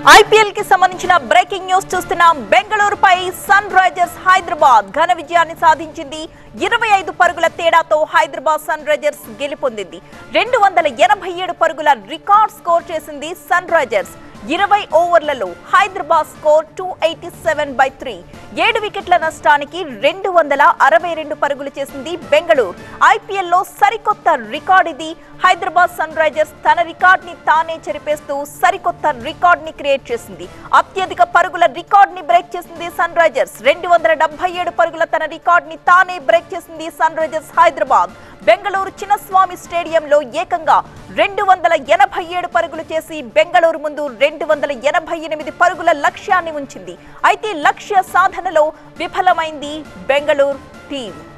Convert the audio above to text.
IPL కి సంబంధించిన breaking news చూస్తున్నాం బెంగళూరుపై సన్ రైజర్స్ హైదరాబాద్ ఘన విజయాన్ని సాధించింది ఇరవై ఐదు పరుగుల తేడాతో హైదరాబాద్ సన్ రైజర్స్ గెలుపొందింది రెండు వందల ఎనభై ఏడు పరుగుల రికార్డ్ స్కోర్ చేసింది సన్ రైజర్స్ ఇరవై ఓవర్లలో Hyderabad score two eighty seven by three ఏడు వికెట్ల నష్టానికి రెండు వందల అరవై రెండు పరుగులు చేసింది బెంగళూరు ఐపీఎల్లో సరికొత్త రికార్డ్ ఇది హైదరాబాద్ సన్ రైజర్స్ తన రికార్డ్ ని తానే చెరిపేస్తూ సరికొత్త రికార్డ్ ని క్రియేట్ చేసింది అత్యధిక పరుగుల రికార్డ్ ని బ్రేక్ చేసింది సన్ రైజర్స్ రెండు వందల డెబ్బై ఏడు పరుగుల తన రికార్డ్ ని తానే బ్రేక్ చేసింది సన్ రైజర్స్ హైదరాబాద్ బెంగళూరు చిన్నస్వామి స్టేడియంలో ఏకంగా రెండు వందల ఎనభై ఏడు పరుగులు చేసి బెంగళూరు ముందు రెండు వందల ఎనభై ఎనిమిది పరుగుల లక్ష్యాన్ని ఉంచింది అయితే లక్ష్య సాధనలో విఫలమైంది బెంగళూరు టీం